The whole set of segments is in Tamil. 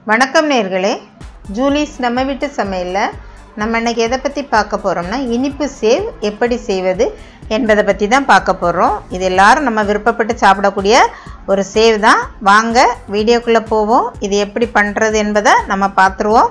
வணக்கம் நேர்களே ஜூலிஸ் நம்ம வீட்டு சமையலில் நம்ம இன்னைக்கு எதை பற்றி பார்க்க போகிறோம்னா இனிப்பு சேவ் எப்படி செய்வது என்பதை பற்றி தான் பார்க்க போகிறோம் இது எல்லாரும் நம்ம விருப்பப்பட்டு சாப்பிடக்கூடிய ஒரு சேவ் தான் வாங்க வீடியோக்குள்ளே போவோம் இது எப்படி பண்ணுறது என்பதை நம்ம பார்த்துருவோம்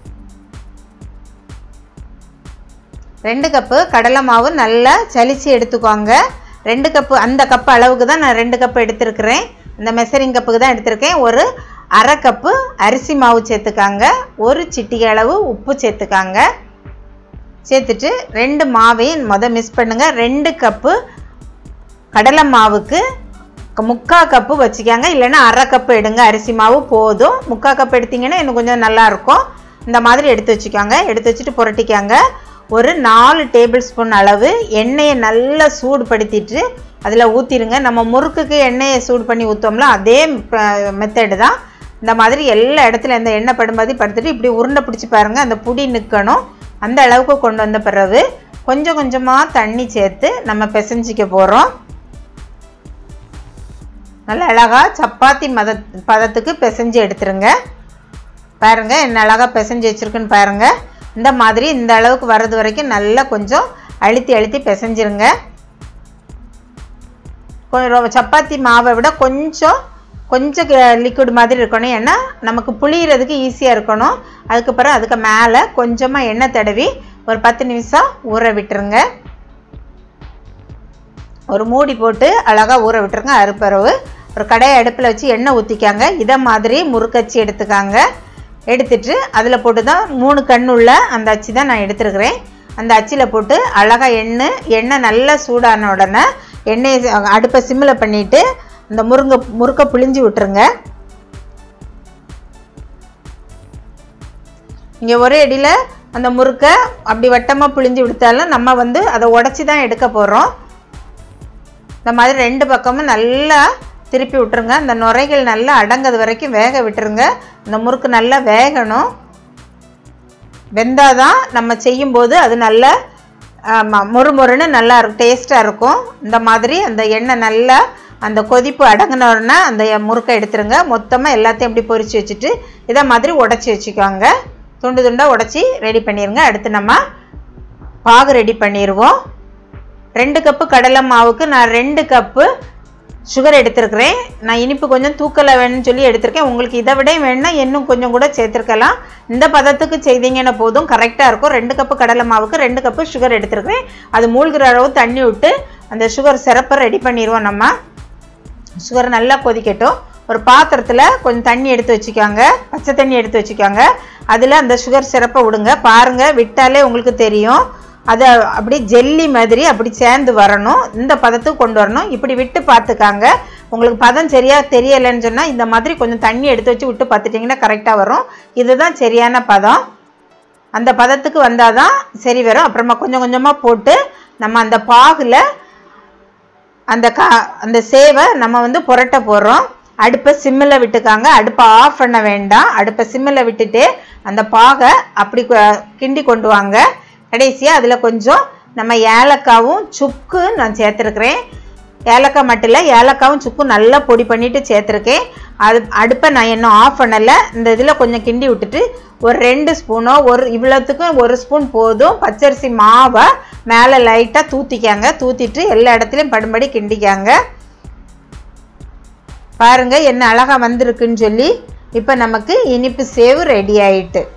ரெண்டு கப்பு கடலை மாவு நல்லா சலிச்சு எடுத்துக்கோங்க ரெண்டு கப்பு அந்த கப்பு அளவுக்கு தான் நான் ரெண்டு கப்பு எடுத்திருக்கிறேன் இந்த மெசரிங் கப்புக்கு தான் எடுத்திருக்கேன் ஒரு அரை கப்பு அரிசி மாவு சேர்த்துக்காங்க ஒரு சிட்டிகை அளவு உப்பு சேர்த்துக்காங்க சேர்த்துட்டு ரெண்டு மாவையும் மொதல் மிஸ் பண்ணுங்கள் ரெண்டு கப்பு கடலை மாவுக்கு முக்கா கப்பு வச்சுக்காங்க இல்லைன்னா அரை கப்பு எடுங்க அரிசி மாவு போதும் முக்கா கப்பு எடுத்தீங்கன்னா இன்னும் கொஞ்சம் நல்லாயிருக்கும் இந்த மாதிரி எடுத்து வச்சுக்கோங்க எடுத்து வச்சுட்டு புரட்டிக்காங்க ஒரு நாலு டேபிள் ஸ்பூன் அளவு எண்ணெயை நல்லா சூடுபடுத்திட்டு அதில் ஊற்றிடுங்க நம்ம முறுக்குக்கு எண்ணெயை சூடு பண்ணி ஊற்றோம்ல அதே மெத்தடு தான் இந்த மாதிரி எல்லா இடத்துல இந்த எண்ணெய் படும்போது படுத்துட்டு இப்படி உருண்டை பிடிச்சி பாருங்கள் அந்த புடி நிற்கணும் அந்த அளவுக்கு கொண்டு வந்த பிறகு கொஞ்சம் கொஞ்சமாக தண்ணி சேர்த்து நம்ம பிசைஞ்சிக்க போகிறோம் நல்ல அழகாக சப்பாத்தி மத பதத்துக்கு பிசைஞ்சு எடுத்துருங்க பாருங்கள் என்ன அழகாக பிசைஞ்சு வச்சுருக்குன்னு பாருங்கள் இந்த மாதிரி இந்த அளவுக்கு வர்றது வரைக்கும் நல்லா கொஞ்சம் அழுத்தி அழுத்தி பிசைஞ்சிருங்க கொஞ்சம் சப்பாத்தி மாவை விட கொஞ்சம் கொஞ்சம் லிக்விட் மாதிரி இருக்கணும் ஏன்னா நமக்கு புளியறதுக்கு ஈஸியாக இருக்கணும் அதுக்கப்புறம் அதுக்கு மேலே கொஞ்சமாக எண்ணெய் தடவி ஒரு பத்து நிமிஷம் ஊற விட்டுருங்க ஒரு மூடி போட்டு அழகாக ஊற விட்டுருங்க அறுப்பறவு ஒரு கடையை அடுப்பில் வச்சு எண்ணெய் ஊற்றிக்காங்க இதை மாதிரி முறுக்கச்சி எடுத்துக்காங்க எடுத்துட்டு அதில் போட்டு தான் மூணு கண் உள்ள அந்த அச்சு தான் நான் எடுத்துருக்கிறேன் அந்த அச்சில் போட்டு அழகாக எண்ணெய் எண்ணெய் நல்லா சூடான உடனே எண்ணெயை அடுப்பை சிம்மில் பண்ணிவிட்டு இந்த முருங்கை முறுக்கை புளிஞ்சு விட்டுருங்க இங்கே ஒரே அடியில் அந்த முறுக்கை அப்படி வட்டமாக புளிஞ்சு விடுத்தாலும் நம்ம வந்து அதை உடச்சி தான் எடுக்க போகிறோம் இந்த மாதிரி ரெண்டு பக்கமும் நல்லா திருப்பி விட்டுருங்க அந்த நுரைகள் நல்லா அடங்கிறது வரைக்கும் வேக விட்டுருங்க இந்த முறுக்கு நல்லா வேகணும் வெந்தாதான் நம்ம செய்யும்போது அது நல்லா மொறு மொறுன்னு நல்லா இருக்கும் டேஸ்ட்டாக இருக்கும் இந்த மாதிரி அந்த எண்ணெய் நல்லா அந்த கொதிப்பு அடங்கினோடனே அந்த முறுக்கை எடுத்துருங்க மொத்தமாக எல்லாத்தையும் இப்படி பொரித்து வச்சுட்டு இதை மாதிரி உடச்சி வச்சுக்கோங்க துண்டு துண்டாக உடச்சி ரெடி பண்ணிடுங்க அடுத்து நம்ம பாகு ரெடி பண்ணிடுவோம் ரெண்டு கப்பு கடலை மாவுக்கு நான் ரெண்டு கப்பு சுகர் எடுத்திருக்கிறேன் நான் இனிப்பு கொஞ்சம் தூக்கலை வேணும்னு சொல்லி எடுத்திருக்கேன் உங்களுக்கு இதை விட வேணும்னா இன்னும் கொஞ்சம் கூட சேர்த்துருக்கலாம் இந்த பதத்துக்கு செய்தீங்கன்னா போதும் கரெக்டாக இருக்கும் ரெண்டு கப்பு கடலை மாவுக்கு ரெண்டு கப்பு சுகர் எடுத்திருக்கிறேன் அது மூழ்கிற அளவு தண்ணி விட்டு அந்த சுகர் சிறப்பை ரெடி பண்ணிடுவோம் நம்ம சுகர் நல்லா கொதிக்கட்டும் ஒரு பாத்திரத்தில் கொஞ்சம் தண்ணி எடுத்து வச்சுக்கோங்க பச்சை தண்ணி எடுத்து வச்சுக்கோங்க அதில் அந்த சுகர் சிறப்பை விடுங்க பாருங்கள் விட்டாலே உங்களுக்கு தெரியும் அதை அப்படி ஜெல்லி மாதிரி அப்படி சேர்ந்து வரணும் இந்த பதத்துக்கு கொண்டு வரணும் இப்படி விட்டு பார்த்துக்காங்க உங்களுக்கு பதம் சரியாக தெரியலைன்னு சொன்னால் இந்த மாதிரி கொஞ்சம் தண்ணி எடுத்து வச்சு விட்டு பார்த்துட்டிங்கன்னா கரெக்டாக வரும் இதுதான் சரியான பதம் அந்த பதத்துக்கு வந்தால் தான் சரி வரும் அப்புறமா கொஞ்சம் கொஞ்சமாக போட்டு நம்ம அந்த பாகில் அந்த கா அந்த சேவை நம்ம வந்து புரட்ட போகிறோம் அடுப்பை சிம்மில் விட்டுக்காங்க அடுப்பை ஆஃப் பண்ண வேண்டாம் அடுப்பை சிம்மில் விட்டுட்டு அந்த பாகை அப்படி கிண்டி கொண்டு வாங்க கடைசியாக அதில் கொஞ்சம் நம்ம ஏலக்காவும் சுக்கு நான் சேர்த்துருக்குறேன் ஏலக்காய் மட்டும் இல்லை ஏலக்காவும் சுக்கும் நல்லா பொடி பண்ணிவிட்டு சேர்த்துருக்கேன் அது அடுப்பை நான் இன்னும் ஆஃப் பண்ணலை இந்த இதில் கொஞ்சம் கிண்டி விட்டுட்டு ஒரு ரெண்டு ஸ்பூனோ ஒரு இவ்வளோத்துக்கும் ஒரு ஸ்பூன் போதும் பச்சரிசி மாவை மேலே லைட்டாக தூத்திக்காங்க தூத்திட்டு எல்லா இடத்துலையும் படும்படி கிண்டிக்காங்க பாருங்கள் என்ன அழகாக வந்திருக்குன்னு சொல்லி இப்போ நமக்கு இனிப்பு சேவு ரெடி ஆயிட்டு